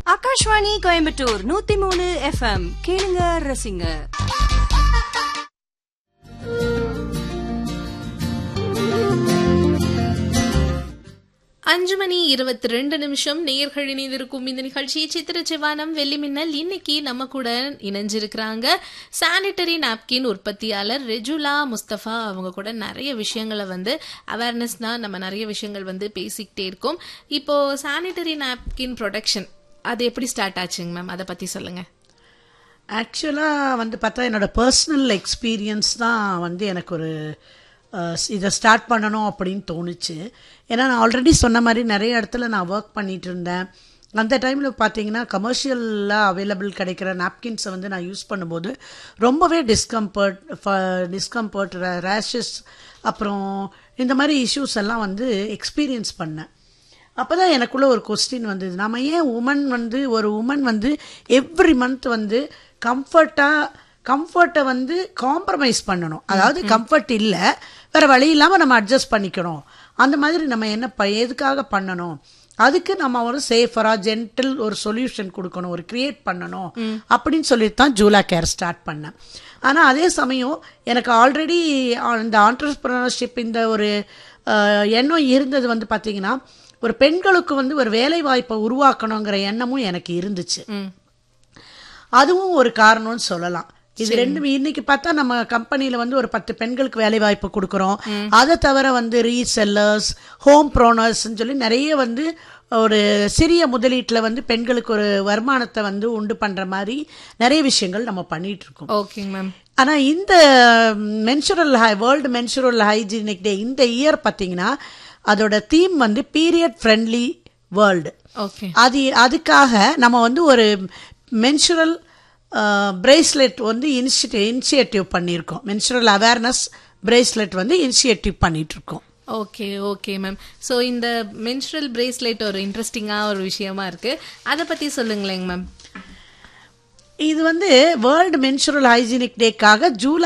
ஆகாஷ்வாணி கோயம்புத்தூர் நூத்தி மூணு எஃப்எம் கேளுங்க ரசிங்க அஞ்சு மணி இருபத்தி ரெண்டு நிமிஷம் நேர்கள் இணைந்திருக்கும் இந்த நிகழ்ச்சி சித்திர சிவானம் வெள்ளி மின்னல் இன்னைக்கு நம்ம கூட இணைஞ்சிருக்கிறாங்க சானிட்டரி நாப்கின் உற்பத்தியாளர் ரெஜுலா முஸ்தபா அவங்க கூட நிறைய விஷயங்களை வந்து அவேர்னஸ்னா நம்ம நிறைய விஷயங்கள் வந்து பேசிக்கிட்டே இருக்கோம் இப்போ சானிட்டரி நாப்கின் ப்ரொடக்ஷன் அது எப்படி ஸ்டார்ட் ஆச்சுங்க மேம் அதை பத்தி சொல்லுங்க ஆக்சுவலாக வந்து பார்த்தா என்னோட பர்சனல் எக்ஸ்பீரியன்ஸ் தான் வந்து எனக்கு ஒரு அஹ், இதை ஸ்டார்ட் பண்ணணும் அப்படின்னு தோணுச்சு ஏன்னா நான் ஆல்ரெடி சொன்ன மாதிரி நிறைய இடத்துல நான் ஒர்க் பண்ணிட்டு இருந்தேன் அந்த டைமில் பார்த்தீங்கன்னா கமர்ஷியலாக அவைலபிள் கிடைக்கிற நாப்கின்ஸை வந்து நான் யூஸ் பண்ணும்போது ரொம்பவே டிஸ்கம்ஃபர்ட் டிஸ்கம்ஃபர்ட் ரேஷஸ் அப்புறம் இந்த மாதிரி இஷ்யூஸ் எல்லாம் வந்து எக்ஸ்பீரியன்ஸ் பண்ணேன் அப்பதான் எனக்குள்ள ஒரு கொஸ்டின் வந்தது நம்ம ஏன் உமன் வந்து ஒரு உமன் வந்து எவ்ரி மந்த் வந்து கம்ஃபர்ட்டா கம்ஃபர்ட்டை வந்து காம்ப்ரமைஸ் பண்ணணும் அதாவது கம்ஃபர்ட் இல்லை வேற வழி இல்லாமல் நம்ம அட்ஜஸ்ட் பண்ணிக்கணும் அந்த மாதிரி நம்ம என்ன ப எதுக்காக பண்ணணும் அதுக்கு நம்ம ஒரு சேஃபரா ஜென்டில் ஒரு சொல்யூஷன் கொடுக்கணும் ஒரு கிரியேட் பண்ணணும் அப்படின்னு சொல்லிட்டு தான் ஜூலா கேர் ஸ்டார்ட் பண்ணேன் ஆனால் அதே சமயம் எனக்கு ஆல்ரெடி இந்த ஆண்டர்பிரினர்ஷிப் இந்த ஒரு அஹ், எண்ணம் இருந்தது வந்து பார்த்தீங்கன்னா ஒரு பெண்களுக்கு வந்து ஒரு வேலை வாய்ப்பை உருவாக்கணுங்கிற எண்ணமும் எனக்கு இருந்துச்சு அதுவும் ஒரு காரணம்னு சொல்லலாம் இது ரெண்டும் இன்னைக்கு பார்த்தா நம்ம கம்பெனில வந்து ஒரு பத்து பெண்களுக்கு வேலை வாய்ப்பு கொடுக்குறோம் அதை தவிர வந்து ரீசெல்லர்ஸ் ஹோம் ப்ரோனர்ஸ் சொல்லி நிறைய வந்து ஒரு சிறிய முதலீட்டுல வந்து பெண்களுக்கு ஒரு வருமானத்தை வந்து உண்டு பண்ற மாதிரி நிறைய விஷயங்கள் நம்ம பண்ணிட்டு இருக்கோம் ஓகேங்க மேம் ஆனா இந்த மென்சுரல் ஹை வேர்ல்டு மென்சுரல் ஹைஜீனிக் டே இந்த இயர் பார்த்தீங்கன்னா அதோட தீம் வந்து பீரியட் ஃப்ரெண்ட்லி வேர்ல்டு ஓகே அது அதுக்காக நம்ம வந்து ஒரு மென்சுரல் பிரேஸ்லெட் வந்து இனிஷியேட்டிவ் இனிஷியேட்டிவ் பண்ணியிருக்கோம் மென்சுரல் அவேர்னஸ் பிரேஸ்லெட் வந்து இனிஷியேட்டிவ் பண்ணிட்டு இருக்கோம் ஓகே ஓகே மேம் ஸோ இந்த மென்ஸ்ட்ரல் பிரேஸ்லெட் ஒரு இன்ட்ரெஸ்டிங்காக ஒரு விஷயமா இருக்கு அதை பத்தி சொல்லுங்களேங்க மேம் இது வந்து வேர்ல்டு மென்சுரல் ஹைஜீனிக் டேக்காக ஜூலை